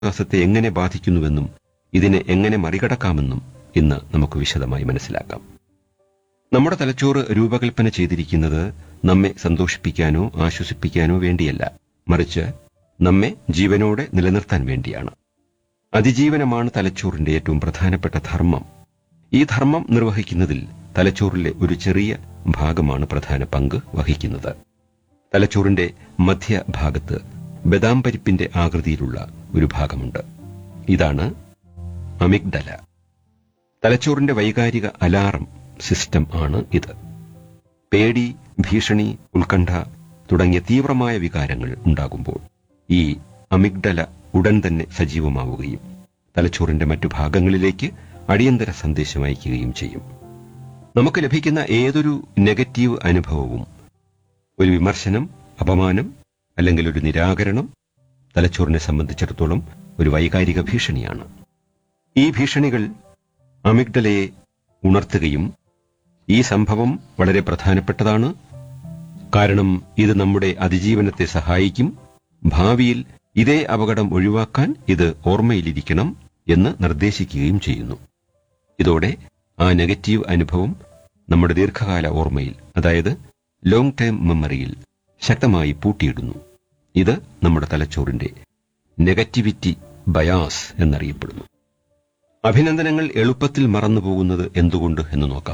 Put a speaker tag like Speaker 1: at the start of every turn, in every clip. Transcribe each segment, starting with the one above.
Speaker 1: ആത്മവിശ്വാസത്തെ എങ്ങനെ ബാധിക്കുന്നുവെന്നും ഇതിനെ എങ്ങനെ മറികടക്കാമെന്നും ഇന്ന് നമുക്ക് വിശദമായി മനസ്സിലാക്കാം നമ്മുടെ തലച്ചോറ് രൂപകൽപ്പന ചെയ്തിരിക്കുന്നത് നമ്മെ സന്തോഷിപ്പിക്കാനോ ആശ്വസിപ്പിക്കാനോ വേണ്ടിയല്ല മറിച്ച് നമ്മെ ജീവനോടെ നിലനിർത്താൻ വേണ്ടിയാണ് അതിജീവനമാണ് തലച്ചോറിന്റെ ഏറ്റവും പ്രധാനപ്പെട്ട ധർമ്മം ഈ ധർമ്മം നിർവഹിക്കുന്നതിൽ തലച്ചോറിലെ ഒരു ചെറിയ ഭാഗമാണ് പ്രധാന പങ്ക് വഹിക്കുന്നത് തലച്ചോറിന്റെ മധ്യഭാഗത്ത് ബദാം പരിപ്പിന്റെ ആകൃതിയിലുള്ള ഒരു ഭാഗമുണ്ട് ഇതാണ് അമിഗ്ഡല തലച്ചോറിന്റെ വൈകാരിക അലാറം സിസ്റ്റം ആണ് ഇത് പേടി ഭീഷണി ഉത്കണ്ഠ തുടങ്ങിയ തീവ്രമായ വികാരങ്ങൾ ഉണ്ടാകുമ്പോൾ ഈ അമിഗ്ഡല ഉടൻ തന്നെ സജീവമാവുകയും തലച്ചോറിന്റെ മറ്റു ഭാഗങ്ങളിലേക്ക് അടിയന്തര സന്ദേശം അയക്കുകയും ചെയ്യും നമുക്ക് ലഭിക്കുന്ന ഏതൊരു നെഗറ്റീവ് അനുഭവവും ഒരു വിമർശനം അപമാനം അല്ലെങ്കിൽ ഒരു നിരാകരണം തലച്ചോറിനെ സംബന്ധിച്ചിടത്തോളം ഒരു വൈകാരിക ഭീഷണിയാണ് ഈ ഭീഷണികൾ അമിഗ്ഡലയെ ഉണർത്തുകയും ഈ സംഭവം വളരെ പ്രധാനപ്പെട്ടതാണ് കാരണം ഇത് നമ്മുടെ അതിജീവനത്തെ സഹായിക്കും ഭാവിയിൽ ഇതേ അപകടം ഒഴിവാക്കാൻ ഇത് ഓർമ്മയിലിരിക്കണം എന്ന് നിർദ്ദേശിക്കുകയും ചെയ്യുന്നു ഇതോടെ ആ നെഗറ്റീവ് അനുഭവം നമ്മുടെ ദീർഘകാല ഓർമ്മയിൽ അതായത് ലോങ് ടേം മെമ്മറിയിൽ ശക്തമായി പൂട്ടിയിടുന്നു ഇത് നമ്മുടെ തലച്ചോറിന്റെ നെഗറ്റിവിറ്റി ബയാസ് എന്നറിയപ്പെടുന്നു അഭിനന്ദനങ്ങൾ എളുപ്പത്തിൽ മറന്നുപോകുന്നത് എന്തുകൊണ്ട് എന്ന് നോക്കാം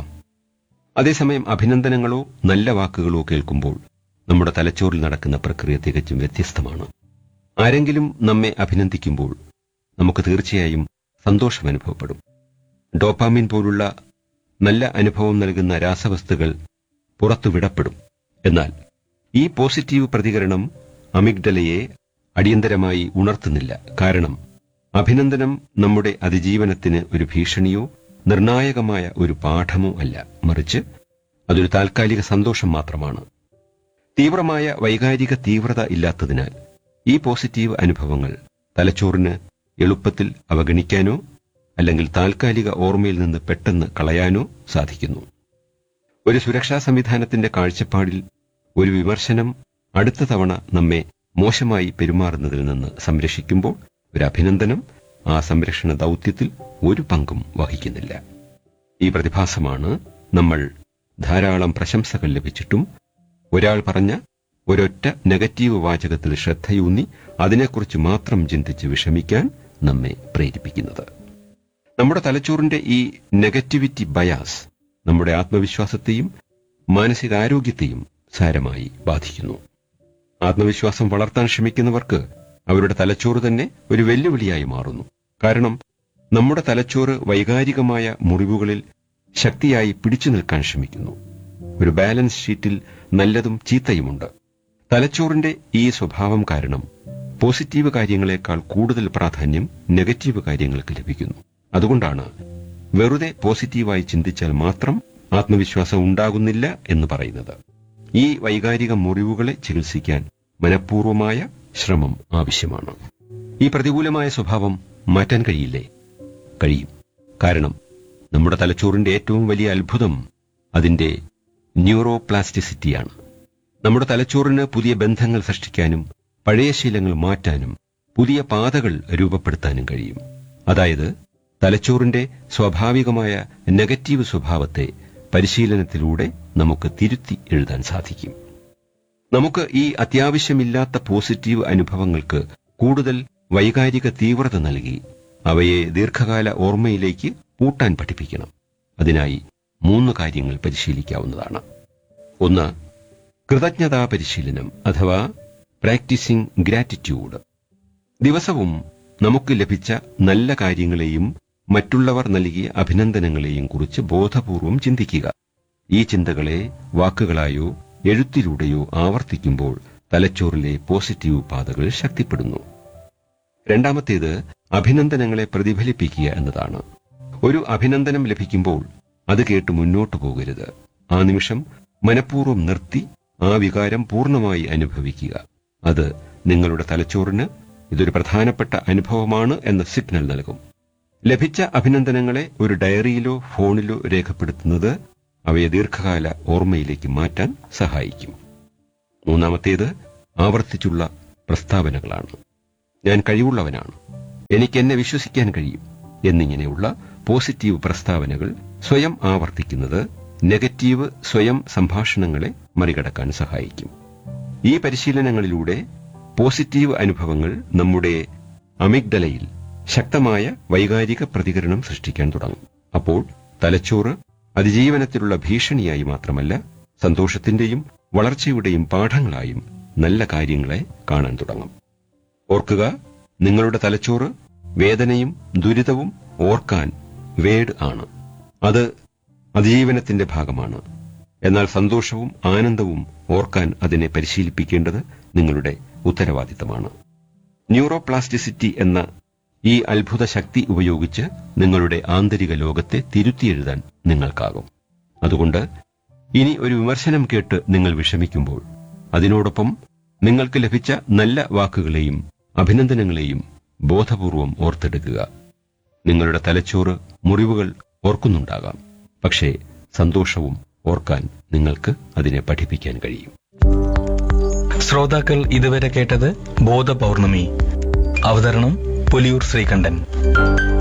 Speaker 1: അതേസമയം അഭിനന്ദനങ്ങളോ നല്ല വാക്കുകളോ കേൾക്കുമ്പോൾ നമ്മുടെ തലച്ചോറിൽ നടക്കുന്ന പ്രക്രിയ തികച്ചും വ്യത്യസ്തമാണ് ആരെങ്കിലും നമ്മെ അഭിനന്ദിക്കുമ്പോൾ നമുക്ക് തീർച്ചയായും സന്തോഷം അനുഭവപ്പെടും ഡോപ്പാമിൻ പോലുള്ള നല്ല അനുഭവം നൽകുന്ന രാസവസ്തുക്കൾ പുറത്തുവിടപ്പെടും എന്നാൽ ഈ പോസിറ്റീവ് പ്രതികരണം അമിഗ്ഡലയെ അടിയന്തരമായി ഉണർത്തുന്നില്ല കാരണം അഭിനന്ദനം നമ്മുടെ അതിജീവനത്തിന് ഒരു ഭീഷണിയോ നിർണായകമായ ഒരു പാഠമോ അല്ല മറിച്ച് അതൊരു താൽക്കാലിക സന്തോഷം മാത്രമാണ് തീവ്രമായ വൈകാരിക തീവ്രത ഇല്ലാത്തതിനാൽ ഈ പോസിറ്റീവ് അനുഭവങ്ങൾ തലച്ചോറിന് എളുപ്പത്തിൽ അവഗണിക്കാനോ അല്ലെങ്കിൽ താൽക്കാലിക ഓർമ്മയിൽ നിന്ന് പെട്ടെന്ന് കളയാനോ സാധിക്കുന്നു ഒരു സുരക്ഷാ സംവിധാനത്തിന്റെ കാഴ്ചപ്പാടിൽ ഒരു വിമർശനം അടുത്ത തവണ നമ്മെ മോശമായി പെരുമാറുന്നതിൽ നിന്ന് സംരക്ഷിക്കുമ്പോൾ ഒരു അഭിനന്ദനം ആ സംരക്ഷണ ദൗത്യത്തിൽ ഒരു പങ്കും വഹിക്കുന്നില്ല ഈ പ്രതിഭാസമാണ് നമ്മൾ ധാരാളം പ്രശംസകൾ ലഭിച്ചിട്ടും ഒരാൾ പറഞ്ഞ ഒരൊറ്റ നെഗറ്റീവ് വാചകത്തിൽ ശ്രദ്ധയൂന്നി അതിനെക്കുറിച്ച് മാത്രം ചിന്തിച്ച് വിഷമിക്കാൻ നമ്മെ പ്രേരിപ്പിക്കുന്നത് നമ്മുടെ തലച്ചോറിന്റെ ഈ നെഗറ്റിവിറ്റി ബയാസ് നമ്മുടെ ആത്മവിശ്വാസത്തെയും മാനസികാരോഗ്യത്തെയും സാരമായി ബാധിക്കുന്നു ആത്മവിശ്വാസം വളർത്താൻ ശ്രമിക്കുന്നവർക്ക് അവരുടെ തലച്ചോറ് തന്നെ ഒരു വെല്ലുവിളിയായി മാറുന്നു കാരണം നമ്മുടെ തലച്ചോറ് വൈകാരികമായ മുറിവുകളിൽ ശക്തിയായി പിടിച്ചു നിൽക്കാൻ ശ്രമിക്കുന്നു ഒരു ബാലൻസ് ഷീറ്റിൽ നല്ലതും ചീത്തയുമുണ്ട് തലച്ചോറിന്റെ ഈ സ്വഭാവം കാരണം പോസിറ്റീവ് കാര്യങ്ങളെക്കാൾ കൂടുതൽ പ്രാധാന്യം നെഗറ്റീവ് കാര്യങ്ങൾക്ക് ലഭിക്കുന്നു അതുകൊണ്ടാണ് വെറുതെ പോസിറ്റീവായി ചിന്തിച്ചാൽ മാത്രം ആത്മവിശ്വാസം ഉണ്ടാകുന്നില്ല എന്ന് പറയുന്നത് ഈ വൈകാരിക മുറിവുകളെ ചികിത്സിക്കാൻ മനഃപൂർവമായ ശ്രമം ആവശ്യമാണ് ഈ പ്രതികൂലമായ സ്വഭാവം മാറ്റാൻ കഴിയില്ലേ കഴിയും കാരണം നമ്മുടെ തലച്ചോറിന്റെ ഏറ്റവും വലിയ അത്ഭുതം അതിന്റെ ന്യൂറോപ്ലാസ്റ്റിസിറ്റിയാണ് നമ്മുടെ തലച്ചോറിന് പുതിയ ബന്ധങ്ങൾ സൃഷ്ടിക്കാനും പഴയ ശീലങ്ങൾ മാറ്റാനും പുതിയ പാതകൾ രൂപപ്പെടുത്താനും കഴിയും അതായത് തലച്ചോറിന്റെ സ്വാഭാവികമായ നെഗറ്റീവ് സ്വഭാവത്തെ പരിശീലനത്തിലൂടെ നമുക്ക് തിരുത്തി എഴുതാൻ സാധിക്കും നമുക്ക് ഈ അത്യാവശ്യമില്ലാത്ത പോസിറ്റീവ് അനുഭവങ്ങൾക്ക് കൂടുതൽ വൈകാരിക തീവ്രത നൽകി അവയെ ദീർഘകാല ഓർമ്മയിലേക്ക് കൂട്ടാൻ പഠിപ്പിക്കണം അതിനായി മൂന്ന് കാര്യങ്ങൾ പരിശീലിക്കാവുന്നതാണ് ഒന്ന് കൃതജ്ഞതാ പരിശീലനം അഥവാ പ്രാക്ടീസിംഗ് ഗ്രാറ്റിറ്റ്യൂഡ് ദിവസവും നമുക്ക് ലഭിച്ച നല്ല കാര്യങ്ങളെയും മറ്റുള്ളവർ നൽകിയ അഭിനന്ദനങ്ങളെയും കുറിച്ച് ബോധപൂർവം ചിന്തിക്കുക ഈ ചിന്തകളെ വാക്കുകളായോ എഴുത്തിലൂടെയോ ആവർത്തിക്കുമ്പോൾ തലച്ചോറിലെ പോസിറ്റീവ് പാതകൾ ശക്തിപ്പെടുന്നു രണ്ടാമത്തേത് അഭിനന്ദനങ്ങളെ പ്രതിഫലിപ്പിക്കുക എന്നതാണ് ഒരു അഭിനന്ദനം ലഭിക്കുമ്പോൾ അത് കേട്ട് മുന്നോട്ടു പോകരുത് ആ നിമിഷം മനഃപൂർവ്വം നിർത്തി ആ വികാരം പൂർണ്ണമായി അനുഭവിക്കുക അത് നിങ്ങളുടെ തലച്ചോറിന് ഇതൊരു പ്രധാനപ്പെട്ട അനുഭവമാണ് എന്ന സിഗ്നൽ നൽകും ലഭിച്ച അഭിനന്ദനങ്ങളെ ഒരു ഡയറിയിലോ ഫോണിലോ രേഖപ്പെടുത്തുന്നത് അവയെ ദീർഘകാല ഓർമ്മയിലേക്ക് മാറ്റാൻ സഹായിക്കും മൂന്നാമത്തേത് ആവർത്തിച്ചുള്ള പ്രസ്താവനകളാണ് ഞാൻ കഴിവുള്ളവനാണ് എനിക്ക് എന്നെ വിശ്വസിക്കാൻ കഴിയും എന്നിങ്ങനെയുള്ള പോസിറ്റീവ് പ്രസ്താവനകൾ സ്വയം ആവർത്തിക്കുന്നത് നെഗറ്റീവ് സ്വയം സംഭാഷണങ്ങളെ മറികടക്കാൻ സഹായിക്കും ഈ പരിശീലനങ്ങളിലൂടെ പോസിറ്റീവ് അനുഭവങ്ങൾ നമ്മുടെ അമിഗ്ഡലയിൽ ശക്തമായ വൈകാരിക പ്രതികരണം സൃഷ്ടിക്കാൻ തുടങ്ങും അപ്പോൾ തലച്ചോറ് അതിജീവനത്തിലുള്ള ഭീഷണിയായി മാത്രമല്ല സന്തോഷത്തിന്റെയും വളർച്ചയുടെയും പാഠങ്ങളായും നല്ല കാര്യങ്ങളെ കാണാൻ തുടങ്ങും ഓർക്കുക നിങ്ങളുടെ തലച്ചോറ് വേദനയും ദുരിതവും ഓർക്കാൻ വേഡ് ആണ് അത് അതിജീവനത്തിന്റെ ഭാഗമാണ് എന്നാൽ സന്തോഷവും ആനന്ദവും ഓർക്കാൻ അതിനെ പരിശീലിപ്പിക്കേണ്ടത് നിങ്ങളുടെ ഉത്തരവാദിത്തമാണ് ന്യൂറോപ്ലാസ്റ്റിസിറ്റി എന്ന ഈ അത്ഭുത ശക്തി ഉപയോഗിച്ച് നിങ്ങളുടെ ആന്തരിക ലോകത്തെ തിരുത്തിയെഴുതാൻ നിങ്ങൾക്കാകും അതുകൊണ്ട് ഇനി ഒരു വിമർശനം കേട്ട് നിങ്ങൾ വിഷമിക്കുമ്പോൾ അതിനോടൊപ്പം നിങ്ങൾക്ക് ലഭിച്ച നല്ല വാക്കുകളെയും അഭിനന്ദനങ്ങളെയും ബോധപൂർവം ഓർത്തെടുക്കുക നിങ്ങളുടെ തലച്ചോറ് മുറിവുകൾ ഓർക്കുന്നുണ്ടാകാം പക്ഷേ സന്തോഷവും ഓർക്കാൻ നിങ്ങൾക്ക് അതിനെ പഠിപ്പിക്കാൻ കഴിയും
Speaker 2: ശ്രോതാക്കൾ ഇതുവരെ കേട്ടത് ബോധപൗർണമി അവതരണം പുലിയൂർ ശ്രീകണ്ഠൻ